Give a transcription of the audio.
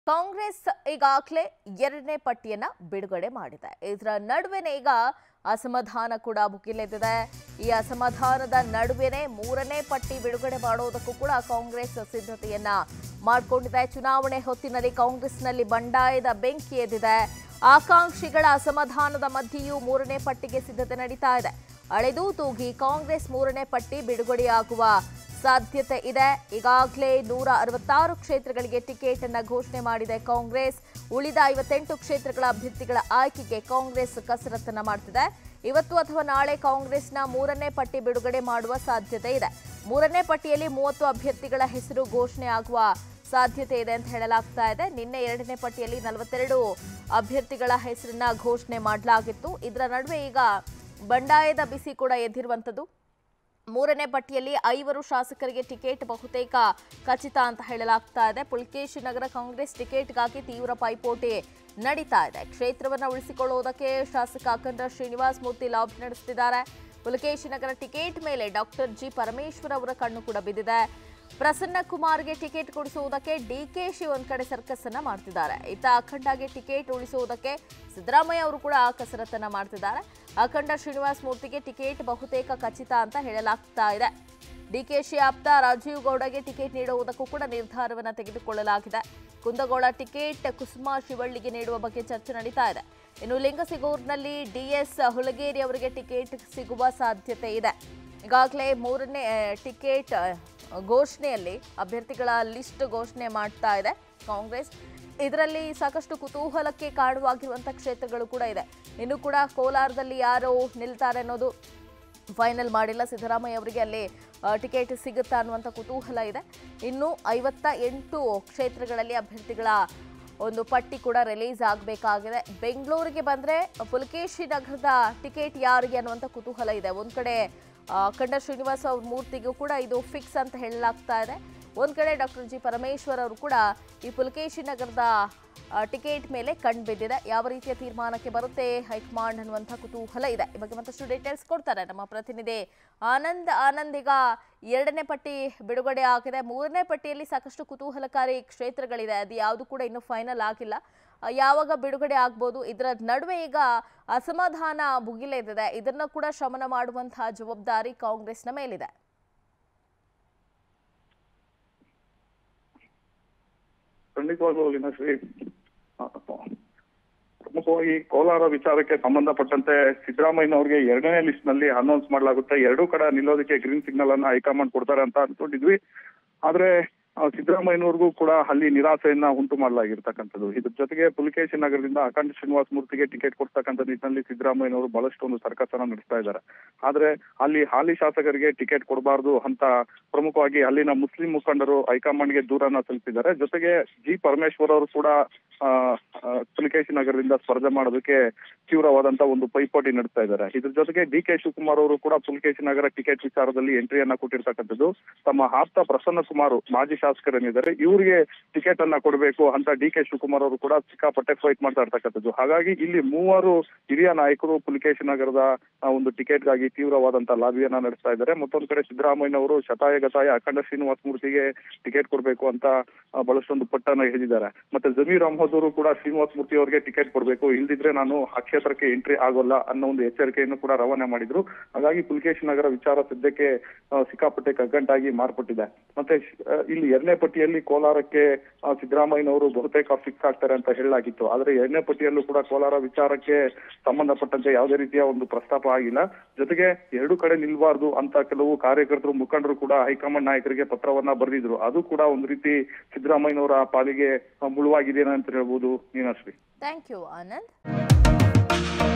ಕಾಂಗ್ರೆಸ್ ಈಗಾಗಲೇ ಎರಡನೇ ಪಟ್ಟಿಯನ್ನ ಬಿಡುಗಡೆ ಮಾಡಿದೆ ಇದರ ನಡುವೆನೇ ಈಗ ಅಸಮಾಧಾನ ಕೂಡ ಭುಗಿಲೆದ್ದಿದೆ ಈ ಅಸಮಾಧಾನದ ನಡುವೆನೇ ಮೂರನೇ ಪಟ್ಟಿ ಬಿಡುಗಡೆ ಮಾಡೋದಕ್ಕೂ ಕೂಡ ಕಾಂಗ್ರೆಸ್ ಸಿದ್ಧತೆಯನ್ನ ಮಾಡಿಕೊಂಡಿದೆ ಚುನಾವಣೆ ಹೊತ್ತಿನಲ್ಲಿ ಕಾಂಗ್ರೆಸ್ನಲ್ಲಿ ಬಂಡಾಯದ ಬೆಂಕಿ ಎದ್ದಿದೆ ಆಕಾಂಕ್ಷಿಗಳ ಅಸಮಾಧಾನದ ಮಧ್ಯೆಯೂ ಮೂರನೇ ಪಟ್ಟಿಗೆ ಸಿದ್ಧತೆ ನಡೀತಾ ಇದೆ ಅಳೆದು ತೂಗಿ ಕಾಂಗ್ರೆಸ್ ಮೂರನೇ ಪಟ್ಟಿ ಬಿಡುಗಡೆಯಾಗುವ ಸಾಧ್ಯತೆ ಇದೆ ಈಗಾಗಲೇ ನೂರ ಅರವತ್ತಾರು ಕ್ಷೇತ್ರಗಳಿಗೆ ಟಿಕೆಟ್ ಅನ್ನ ಘೋಷಣೆ ಮಾಡಿದೆ ಕಾಂಗ್ರೆಸ್ ಉಳಿದ ಐವತ್ತೆಂಟು ಕ್ಷೇತ್ರಗಳ ಅಭ್ಯರ್ಥಿಗಳ ಆಯ್ಕೆಗೆ ಕಾಂಗ್ರೆಸ್ ಕಸರತ್ತನ್ನ ಮಾಡ್ತಿದೆ ಇವತ್ತು ಅಥವಾ ನಾಳೆ ಕಾಂಗ್ರೆಸ್ನ ಮೂರನೇ ಪಟ್ಟಿ ಬಿಡುಗಡೆ ಮಾಡುವ ಸಾಧ್ಯತೆ ಇದೆ ಮೂರನೇ ಪಟ್ಟಿಯಲ್ಲಿ ಮೂವತ್ತು ಅಭ್ಯರ್ಥಿಗಳ ಹೆಸರು ಘೋಷಣೆ ಆಗುವ ಸಾಧ್ಯತೆ ಇದೆ ಅಂತ ಹೇಳಲಾಗ್ತಾ ಇದೆ ನಿನ್ನೆ ಎರಡನೇ ಪಟ್ಟಿಯಲ್ಲಿ ನಲವತ್ತೆರಡು ಅಭ್ಯರ್ಥಿಗಳ ಹೆಸರನ್ನ ಘೋಷಣೆ ಮಾಡಲಾಗಿತ್ತು ಇದರ ನಡುವೆ ಈಗ ಬಂಡಾಯದ ಬಿಸಿ ಕೂಡ ಎದ್ದಿರುವಂಥದ್ದು ಮೂರನೇ ಪಟ್ಟಿಯಲ್ಲಿ ಐವರು ಶಾಸಕರಿಗೆ ಟಿಕೆಟ್ ಬಹುತೇಕ ಖಚಿತ ಅಂತ ಹೇಳಲಾಗ್ತಾ ಇದೆ ಪುಲ್ಕೇಶಿ ನಗರ ಕಾಂಗ್ರೆಸ್ ಟಿಕೆಟ್ಗಾಗಿ ತೀವ್ರ ಪೈಪೋಟಿ ನಡೀತಾ ಇದೆ ಕ್ಷೇತ್ರವನ್ನು ಉಳಿಸಿಕೊಳ್ಳುವುದಕ್ಕೆ ಶಾಸಕ ಅಖಂಡ ಶ್ರೀನಿವಾಸ್ ಮೂರ್ತಿ ಲಾಬ್ ನಡೆಸುತ್ತಿದ್ದಾರೆ ಪುಲಕೇಶಿ ನಗರ ಟಿಕೆಟ್ ಮೇಲೆ ಡಾಕ್ಟರ್ ಜಿ ಪರಮೇಶ್ವರ್ ಅವರ ಕಣ್ಣು ಕೂಡ ಬಿದ್ದಿದೆ ಪ್ರಸನ್ನ ಕುಮಾರ್ಗೆ ಟಿಕೆಟ್ ಕೊಡಿಸುವುದಕ್ಕೆ ಡಿಕೆಶಿ ಒಂದ್ ಕಡೆ ಸರ್ಕಸ್ ಅನ್ನ ಮಾಡ್ತಿದ್ದಾರೆ ಇತ್ತ ಅಖಂಡಗೆ ಟಿಕೆಟ್ ಉಳಿಸುವುದಕ್ಕೆ ಸಿದ್ದರಾಮಯ್ಯ ಅವರು ಕೂಡ ಕಸರತ್ತನ್ನ ಮಾಡ್ತಿದ್ದಾರೆ ಅಖಂಡ ಶ್ರೀನಿವಾಸ್ ಮೂರ್ತಿಗೆ ಟಿಕೆಟ್ ಬಹುತೇಕ ಖಚಿತ ಅಂತ ಹೇಳಲಾಗ್ತಾ ಇದೆ ಡಿಕೆಶಿ ಆಪ್ತ ರಾಜೀವ್ ಗೌಡಗೆ ಟಿಕೆಟ್ ನೀಡುವುದಕ್ಕೂ ಕೂಡ ನಿರ್ಧಾರವನ್ನು ತೆಗೆದುಕೊಳ್ಳಲಾಗಿದೆ ಕುಂದಗೋಳ ಟಿಕೆಟ್ ಕುಸುಮಾ ಶಿವಳ್ಳಿಗೆ ನೀಡುವ ಬಗ್ಗೆ ಚರ್ಚೆ ನಡೀತಾ ಇದೆ ಇನ್ನು ಲಿಂಗಸಿಗೂರಿನಲ್ಲಿ ಡಿಎಸ್ ಹುಲಗೇರಿ ಅವರಿಗೆ ಟಿಕೆಟ್ ಸಿಗುವ ಸಾಧ್ಯತೆ ಇದೆ ಈಗಾಗಲೇ ಮೂರನೇ ಆ, ಟಿಕೆಟ್ ಆ, ಘೋಷಣೆಯಲ್ಲಿ ಅಭ್ಯರ್ಥಿಗಳ ಲಿಸ್ಟ್ ಘೋಷಣೆ ಮಾಡ್ತಾ ಇದೆ ಕಾಂಗ್ರೆಸ್ ಇದರಲ್ಲಿ ಸಾಕಷ್ಟು ಕುತೂಹಲಕ್ಕೆ ಕಾರಣವಾಗಿರುವಂಥ ಕ್ಷೇತ್ರಗಳು ಕೂಡ ಇದೆ ಇನ್ನು ಕೂಡ ಕೋಲಾರದಲ್ಲಿ ಯಾರು ನಿಲ್ತಾರೆ ಅನ್ನೋದು ಫೈನಲ್ ಮಾಡಿಲ್ಲ ಸಿದ್ದರಾಮಯ್ಯ ಅವರಿಗೆ ಅಲ್ಲಿ ಆ, ಟಿಕೆಟ್ ಸಿಗುತ್ತಾ ಅನ್ನುವಂಥ ಕುತೂಹಲ ಇದೆ ಇನ್ನು ಐವತ್ತ ಎಂಟು ಕ್ಷೇತ್ರಗಳಲ್ಲಿ ಅಭ್ಯರ್ಥಿಗಳ ಒಂದು ಪಟ್ಟಿ ಕೂಡ ರಿಲೀಸ್ ಆಗಬೇಕಾಗಿದೆ ಬೆಂಗಳೂರಿಗೆ ಬಂದರೆ ಪುಲಕೇಶಿ ನಗರದ ಟಿಕೆಟ್ ಯಾರಿಗೆ ಅನ್ನುವಂಥ ಕುತೂಹಲ ಇದೆ ಒಂದು ಕಡೆ ಆ, ಅಖಂಡ ಶ್ರೀನಿವಾಸ ಅವ್ರ ಮೂರ್ತಿಗೂ ಕೂಡ ಇದು ಫಿಕ್ಸ್ ಅಂತ ಹೇಳಲಾಗ್ತಾ ಇದೆ ಒಂದು ಕಡೆ ಡಾಕ್ಟರ್ ಜಿ ಪರಮೇಶ್ವರ್ ಅವರು ಕೂಡ ಈ ಪುಲಕೇಶಿ ನಗರದ ಆ, ಟಿಕೆಟ್ ಮೇಲೆ ಕಣ್ ಬಿದ್ದಿದೆ ಯಾವ ರೀತಿಯ ತೀರ್ಮಾನಕ್ಕೆ ಬರುತ್ತೆ ಹೈಕಮಾಂಡ್ ಅನ್ನುವಂಥ ಕುತೂಹಲ ಇದೆ ಈ ಬಗ್ಗೆ ಮತ್ತಷ್ಟು ಡೀಟೇಲ್ಸ್ ಕೊಡ್ತಾರೆ ನಮ್ಮ ಪ್ರತಿನಿಧಿ ಆನಂದ್ ಆನಂದ್ ಈಗ ಎರಡನೇ ಪಟ್ಟಿ ಬಿಡುಗಡೆ ಆಗಿದೆ ಮೂರನೇ ಪಟ್ಟಿಯಲ್ಲಿ ಸಾಕಷ್ಟು ಕುತೂಹಲಕಾರಿ ಕ್ಷೇತ್ರಗಳಿದೆ ಅದು ಯಾವುದು ಕೂಡ ಇನ್ನೂ ಫೈನಲ್ ಆಗಿಲ್ಲ ಆ, ಯಾವಾಗ ಬಿಡುಗಡೆ ಆಗ್ಬೋದು ಇದರ ನಡುವೆ ಈಗ ಅಸಮಾಧಾನ ಭುಗಿಲೆದಿದೆ ಇದನ್ನ ಕೂಡ ಶಮನ ಮಾಡುವಂತಹ ಜವಾಬ್ದಾರಿ ಕಾಂಗ್ರೆಸ್ನ ಮೇಲಿದೆ ಖಂಡಿತವಾಗ್ಲೂ ಶ್ರೀ ಪ್ರಮುಖವಾಗಿ ಕೋಲಾರ ವಿಚಾರಕ್ಕೆ ಸಂಬಂಧಪಟ್ಟಂತೆ ಸಿದ್ದರಾಮಯ್ಯ ಅವರಿಗೆ ಎರಡನೇ ಲಿಸ್ಟ್ ನಲ್ಲಿ ಅನೌನ್ಸ್ ಮಾಡಲಾಗುತ್ತೆ ಎರಡೂ ಕಡೆ ನಿಲ್ಲೋದಕ್ಕೆ ಗ್ರೀನ್ ಸಿಗ್ನಲ್ ಅನ್ನ ಹೈಕಮಾಂಡ್ ಕೊಡ್ತಾರೆ ಅಂತ ಅನ್ಕೊಂಡಿದ್ವಿ ಆದ್ರೆ ಆ, ಸಿದ್ದರಾಮಯ್ಯನವ್ರಿಗೂ ಕೂಡ ಅಲ್ಲಿ ನಿರಾಸೆಯನ್ನ ಉಂಟು ಮಾಡಲಾಗಿರ್ತಕ್ಕಂಥದ್ದು ಇದ್ರ ಜೊತೆಗೆ ಪುಲಿಕೇಶಿ ನಗರದಿಂದ ಅಖಂಡ ಶ್ರೀನಿವಾಸ ಮೂರ್ತಿಗೆ ಟಿಕೆಟ್ ಕೊಡ್ತಕ್ಕಂಥ ನಿಟ್ಟಿನಲ್ಲಿ ಸಿದ್ದರಾಮಯ್ಯನವರು ಬಹಳಷ್ಟು ಒಂದು ಸರ್ಕಸ್ ಅನ್ನ ನಡೆಸ್ತಾ ಇದ್ದಾರೆ ಆದ್ರೆ ಅಲ್ಲಿ ಹಾಲಿ ಶಾಸಕರಿಗೆ ಟಿಕೆಟ್ ಕೊಡಬಾರ್ದು ಅಂತ ಪ್ರಮುಖವಾಗಿ ಅಲ್ಲಿನ ಮುಸ್ಲಿಂ ಮುಖಂಡರು ಹೈಕಮಾಂಡ್ಗೆ ದೂರನ್ನ ತಲುಪಿದ್ದಾರೆ ಜೊತೆಗೆ ಜಿ ಪರಮೇಶ್ವರ್ ಅವರು ಕೂಡ ಆ, ಆ, ಪುಲಿಕೇಶಿ ನಗರದಿಂದ ಸ್ಪರ್ಧೆ ಮಾಡೋದಕ್ಕೆ ತೀವ್ರವಾದಂತ ಒಂದು ಪೈಪೋಟಿ ನಡೆಸ್ತಾ ಇದ್ದಾರೆ ಇದ್ರ ಜೊತೆಗೆ ಡಿ ಕೆ ಶಿವಕುಮಾರ್ ಅವರು ಕೂಡ ಪುಲಿಕೇಶಿ ನಗರ ಟಿಕೆಟ್ ವಿಚಾರದಲ್ಲಿ ಎಂಟ್ರಿಯನ್ನ ಕೊಟ್ಟಿರ್ತಕ್ಕಂಥದ್ದು ತಮ್ಮ ಆಪ್ತ ಪ್ರಸನ್ನ ಕುಮಾರ್ ಮಾಜಿ ಶಾಸಕರೇನಿದ್ದಾರೆ ಇವರಿಗೆ ಟಿಕೆಟ್ ಅನ್ನ ಕೊಡಬೇಕು ಅಂತ ಡಿ ಕೆ ಶಿವಕುಮಾರ್ ಅವರು ಕೂಡ ಸಿಕ್ಕಾಪಟ್ಟೆ ಫೈಟ್ ಮಾಡ್ತಾ ಇರ್ತಕ್ಕಂಥದ್ದು ಹಾಗಾಗಿ ಇಲ್ಲಿ ಮೂವರು ಹಿರಿಯ ನಾಯಕರು ಪುಲಿಕೇಶಿ ನಗರದ ಆ, ಒಂದು ಟಿಕೆಟ್ಗಾಗಿ ತೀವ್ರವಾದಂತ ಲಾಬಿಯನ್ನ ನಡೆಸ್ತಾ ಇದ್ದಾರೆ ಮತ್ತೊಂದು ಕಡೆ ಸಿದ್ದರಾಮಯ್ಯನವರು ಶತಾಯ ಗತಾಯ ಅಖಂಡ ಶ್ರೀನಿವಾಸ ಮೂರ್ತಿಗೆ ಟಿಕೆಟ್ ಕೊಡಬೇಕು ಅಂತ ಆ, ಬಹಳಷ್ಟೊಂದು ಪಟ್ಟನ್ನ ಹಿಡಿದಿದ್ದಾರೆ ಮತ್ತೆ ಜಮೀರ್ ಅಹಮದ್ ಅವರು ಕೂಡ ಶ್ರೀನಿವಾಸ ಮೂರ್ತಿ ಅವರಿಗೆ ಟಿಕೆಟ್ ಕೊಡಬೇಕು ಇಲ್ದಿದ್ರೆ ನಾನು ಆ ಕ್ಷೇತ್ರಕ್ಕೆ ಎಂಟ್ರಿ ಆಗೋಲ್ಲ ಅನ್ನೋ ಒಂದು ಎಚ್ಚರಿಕೆಯನ್ನು ಕೂಡ ರವಾನೆ ಮಾಡಿದ್ರು ಹಾಗಾಗಿ ಪುಲಿಕೇಶಿ ನಗರ ವಿಚಾರ ಸದ್ಯಕ್ಕೆ ಆ, ಸಿಕ್ಕಾಪಟ್ಟೆ ಕಗ್ಗಂಟಾಗಿ ಮಾರ್ಪಟ್ಟಿದೆ ಮತ್ತೆ ಆ, ಇಲ್ಲಿ ಎರಡನೇ ಪಟ್ಟಿಯಲ್ಲಿ ಕೋಲಾರಕ್ಕೆ ಆ, ಸಿದ್ದರಾಮಯ್ಯನವರು ಬಹುತೇಕ ಫಿಕ್ಸ್ ಆಗ್ತಾರೆ ಅಂತ ಹೇಳಲಾಗಿತ್ತು ಆದ್ರೆ ಎರಡನೇ ಪಟ್ಟಿಯಲ್ಲೂ ಕೂಡ ಕೋಲಾರ ವಿಚಾರಕ್ಕೆ ಸಂಬಂಧಪಟ್ಟಂತೆ ಯಾವುದೇ ರೀತಿಯ ಒಂದು ಪ್ರಸ್ತಾಪ ಆಗಿಲ್ಲ ಜೊತೆಗೆ ಎರಡು ಕಡೆ ನಿಲ್ಬಾರ್ದು ಅಂತ ಕೆಲವು ಕಾರ್ಯಕರ್ತರು ಮುಖಂಡರು ಕೂಡ ಹೈಕಮಾಂಡ್ ನಾಯಕರಿಗೆ ಪತ್ರವನ್ನ ಬರೆದಿದ್ರು ಅದು ಕೂಡ ಒಂದು ರೀತಿ ಸಿದ್ದರಾಮಯ್ಯನವರ ಪಾಲಿಗೆ ಆ, ಮುಳುವಾಗಿದೆ ಅಂತ ಹೇಳ್ಬೋದು ಮೀನಾಶ್ರೀ ಥ್ಯಾಂಕ್ ಯು ಆನಂದ್